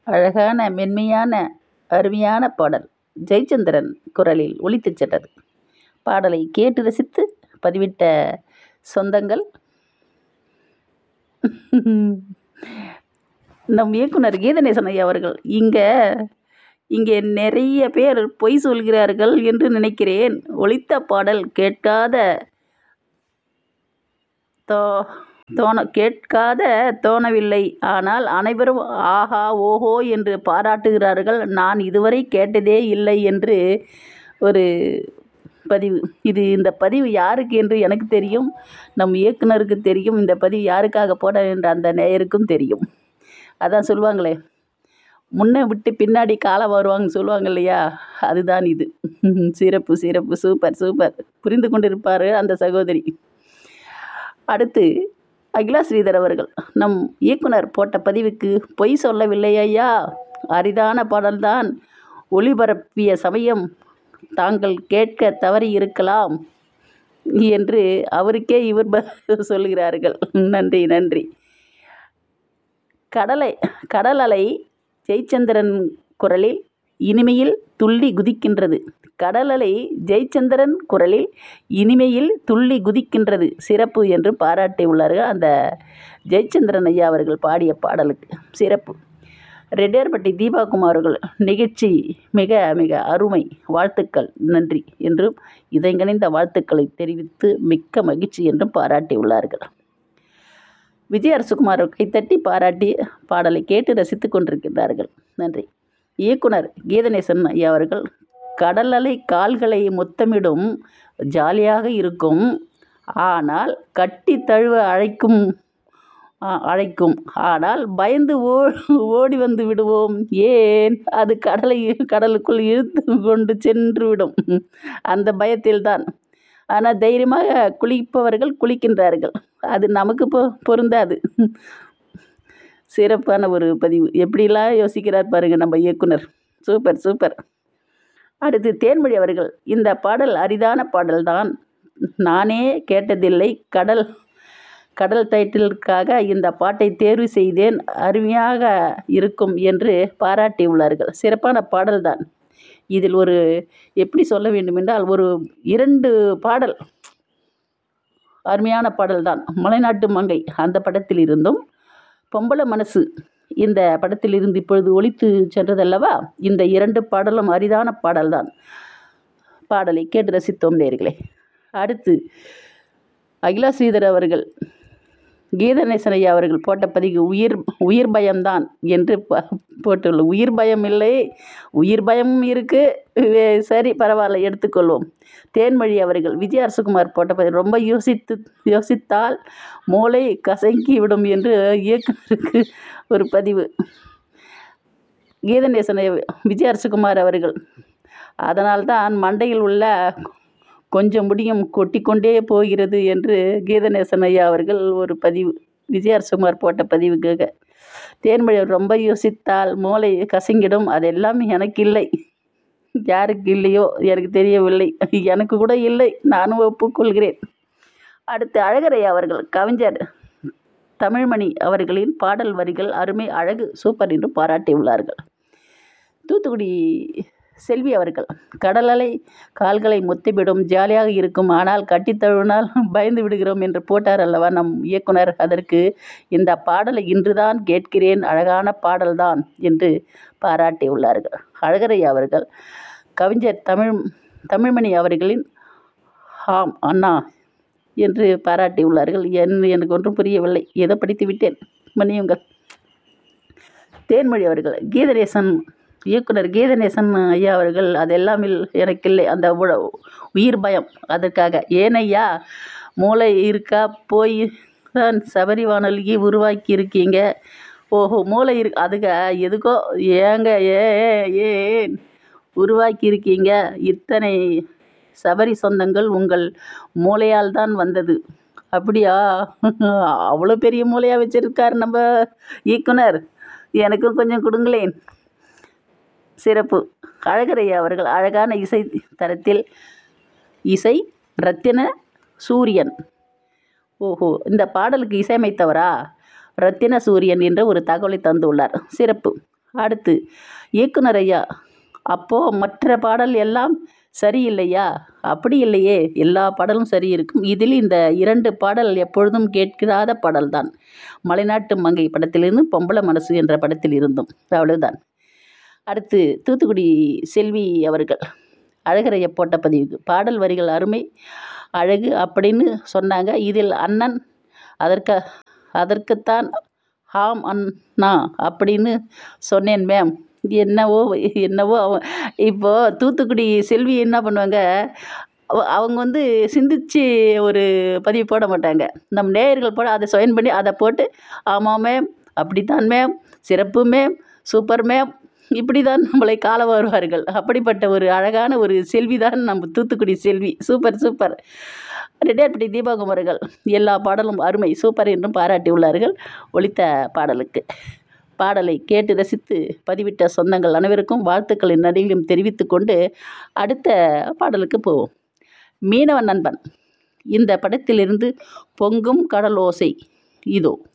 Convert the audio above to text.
அழகான மென்மையான அருமையான பாடல் ஜெயச்சந்திரன் குரலில் ஒலித்துச் சென்றது பாடலை கேட்டு ரசித்து பதிவிட்ட சொந்தங்கள் நம் இயக்குனர் கீதநேசன் ஐயா அவர்கள் இங்கே இங்கே நிறைய பேர் பொய் சொல்கிறார்கள் என்று நினைக்கிறேன் ஒலித்த பாடல் கேட்காத தோ தோண கேட்காத தோணவில்லை ஆனால் அனைவரும் ஆஹா ஓஹோ என்று பாராட்டுகிறார்கள் நான் இதுவரை கேட்டதே இல்லை என்று ஒரு பதிவு இது இந்த பதிவு யாருக்கு என்று எனக்கு தெரியும் நம் இயக்குனருக்கு தெரியும் இந்த பதிவு யாருக்காக போட என்ற அந்த நேயருக்கும் தெரியும் அதான் சொல்லுவாங்களே முன்னே விட்டு பின்னாடி காலம் வருவாங்கன்னு சொல்லுவாங்க இல்லையா அதுதான் இது சிறப்பு சிறப்பு சூப்பர் சூப்பர் புரிந்து கொண்டிருப்பார் அந்த சகோதரி அடுத்து அகிலா ஸ்ரீதர் அவர்கள் நம் இயக்குனர் போட்ட பதிவுக்கு பொய் சொல்லவில்லை ஐயா அரிதான பாடல்தான் ஒளிபரப்பிய சமயம் தாங்கள் கேட்க தவறி இருக்கலாம் என்று அவருக்கே இவர் பதில் சொல்கிறார்கள் நன்றி நன்றி கடலை கடல் அலை ஜெயச்சந்திரன் குரலில் இனிமையில் துள்ளி குதிக்கின்றது கடல் அலை ஜெயச்சந்திரன் குரலில் இனிமையில் துள்ளி குதிக்கின்றது சிறப்பு என்று பாராட்டியுள்ளார்கள் அந்த ஜெயச்சந்திரன் ஐயா அவர்கள் பாடிய பாடலுக்கு சிறப்பு ரெட்டியார்பட்டி தீபாகுமார் அவர்கள் நிகழ்ச்சி மிக மிக அருமை வாழ்த்துக்கள் நன்றி என்றும் இதங்கணிந்த வாழ்த்துக்களை தெரிவித்து மிக்க மகிழ்ச்சி என்றும் பாராட்டியுள்ளார்கள் விஜய் அரசுகுமார் கைத்தட்டி பாராட்டி பாடலை கேட்டு ரசித்து கொண்டிருக்கின்றார்கள் நன்றி இயக்குனர் கீதநேசன் ஐயா அவர்கள் கடல் அலை கால்களை முத்தமிடும் ஜாலியாக இருக்கும் ஆனால் கட்டி தழுவ அழைக்கும் அழைக்கும் ஆனால் பயந்து ஓ ஓடி வந்து விடுவோம் ஏன் அது கடலை கடலுக்குள் இழுத்து கொண்டு சென்று விடும் அந்த பயத்தில்தான் ஆனால் தைரியமாக குளிப்பவர்கள் குளிக்கின்றார்கள் அது நமக்கு பொ பொருந்தாது சிறப்பான ஒரு பதிவு எப்படிலாம் யோசிக்கிறார் பாருங்கள் நம்ம இயக்குனர் சூப்பர் சூப்பர் அடுத்து தேன்மொழி அவர்கள் இந்த பாடல் அரிதான பாடல்தான் நானே கேட்டதில்லை கடல் கடல் டைட்டிலுக்காக இந்த பாட்டை தேர்வு செய்தேன் அருமையாக இருக்கும் என்று பாராட்டியுள்ளார்கள் சிறப்பான பாடல்தான் இதில் ஒரு எப்படி சொல்ல வேண்டுமென்றால் ஒரு இரண்டு பாடல் அருமையான பாடல்தான் மலைநாட்டு மங்கை அந்த படத்தில் இருந்தும் பொம்பளை மனசு இந்த படத்தில் இருந்து இப்பொழுது ஒழித்து சென்றதல்லவா இந்த இரண்டு பாடலும் அரிதான பாடல்தான் பாடலை கேட்டு ரசித்தோம் நேர்களே அடுத்து அகிலா ஸ்ரீதர் அவர்கள் கீதநேசன் ஐயா அவர்கள் போட்ட பதிவு உயிர் உயிர் பயம்தான் என்று போட்டுள்ள உயிர் பயம் இல்லை உயிர் பயமும் இருக்குது சரி பரவாயில்ல எடுத்துக்கொள்வோம் தேன்மொழி அவர்கள் விஜய் அரசகுமார் போட்ட பதிவு ரொம்ப யோசித்து யோசித்தால் மூளை கசங்கி விடும் என்று இயக்குனருக்கு ஒரு பதிவு கீதநேசன் விஜய் அரசகுமார் அவர்கள் அதனால்தான் மண்டையில் உள்ள கொஞ்சம் முடியும் கொட்டிக்கொண்டே போகிறது என்று கீதநேசன் ஐயா அவர்கள் ஒரு பதிவு விஜய் அரசுகுமார் போட்ட பதிவுக்காக தேன்மொழி ரொம்ப யோசித்தால் மூளை கசங்கிடும் அதெல்லாம் எனக்கு இல்லை யாருக்கு இல்லையோ எனக்கு தெரியவில்லை எனக்கு கூட இல்லை நானும் ஒப்புக்கொள்கிறேன் அடுத்து அழகரையா அவர்கள் கவிஞர் தமிழ்மணி அவர்களின் பாடல் வரிகள் அருமை அழகு சூப்பர் என்று பாராட்டியுள்ளார்கள் தூத்துக்குடி செல்வி அவர்கள் கடல் அலை கால்களை முத்திவிடும் ஜாலியாக இருக்கும் ஆனால் கட்டி தழுவினால் பயந்து விடுகிறோம் என்று போட்டார் அல்லவா நம் இயக்குனர் அதற்கு இந்த பாடலை இன்றுதான் கேட்கிறேன் அழகான பாடல்தான் என்று பாராட்டியுள்ளார்கள் அழகரையா அவர்கள் கவிஞர் தமிழ் தமிழ்மணி அவர்களின் ஆம் அண்ணா என்று பாராட்டியுள்ளார்கள் என் எனக்கு ஒன்றும் புரியவில்லை ஏதோ படித்து விட்டேன் மன்னியுங்கள் தேன்மொழி அவர்கள் கீதநேசன் இயக்குனர் கீதநேசன் ஐயா அவர்கள் அதெல்லாம் எனக்கு இல்லை அந்த உயிர் பயம் அதற்காக ஏனையா மூளை இருக்கா போய் தான் சபரி வானொலிக்கு உருவாக்கி இருக்கீங்க ஓஹோ மூளை இரு அதுக்கு எதுக்கோ ஏங்க ஏ ஏன் உருவாக்கி இருக்கீங்க இத்தனை சபரி சொந்தங்கள் உங்கள் மூளையால் தான் வந்தது அப்படியா அவ்வளோ பெரிய மூளையாக வச்சுருக்கார் நம்ம இயக்குனர் எனக்கும் கொஞ்சம் கொடுங்களேன் சிறப்பு அழகரையா அவர்கள் அழகான இசை தரத்தில் இசை ரத்தின சூரியன் ஓஹோ இந்த பாடலுக்கு இசையமைத்தவரா ரத்தின சூரியன் என்ற ஒரு தகவலை தந்துள்ளார் சிறப்பு அடுத்து இயக்குனர் ஐயா அப்போது மற்ற பாடல் எல்லாம் சரியில்லையா அப்படி இல்லையே எல்லா பாடலும் சரி இருக்கும் இதில் இந்த இரண்டு பாடல் எப்பொழுதும் கேட்காத பாடல்தான் மலைநாட்டு மங்கை படத்திலிருந்து பொம்பளை மனசு என்ற படத்தில் இருந்தும் அவ்வளவுதான் அடுத்து தூத்துக்குடி செல்வி அவர்கள் அழகரைய போட்ட பதிவுக்கு பாடல் வரிகள் அருமை அழகு அப்படின்னு சொன்னாங்க இதில் அண்ணன் அதற்கு அதற்குத்தான் ஆம் அண்ணா அப்படின்னு சொன்னேன் மேம் என்னவோ என்னவோ அவ இப்போது தூத்துக்குடி செல்வி என்ன பண்ணுவாங்க அவ- அவங்க வந்து சிந்திச்சு ஒரு பதிவு போட மாட்டாங்க நம் நேயர்கள் போட அதை சொயன் பண்ணி அதை போட்டு ஆமாம் மேம் அப்படித்தான் மேம் சிறப்பு மேம் சூப்பர் மேம் இப்படி தான் நம்மளை கால வருவார்கள் அப்படிப்பட்ட ஒரு அழகான ஒரு செல்வி தான் நம்ம தூத்துக்குடி செல்வி சூப்பர் சூப்பர் ரெட்டியார்பட்டி தீபகுமர்கள் எல்லா பாடலும் அருமை சூப்பர் என்றும் பாராட்டியுள்ளார்கள் ஒலித்த பாடலுக்கு பாடலை கேட்டு ரசித்து பதிவிட்ட சொந்தங்கள் அனைவருக்கும் வாழ்த்துக்களின் நடிகையும் தெரிவித்து கொண்டு அடுத்த பாடலுக்கு போவோம் மீனவன் நண்பன் இந்த படத்திலிருந்து பொங்கும் கடலோசை இதோ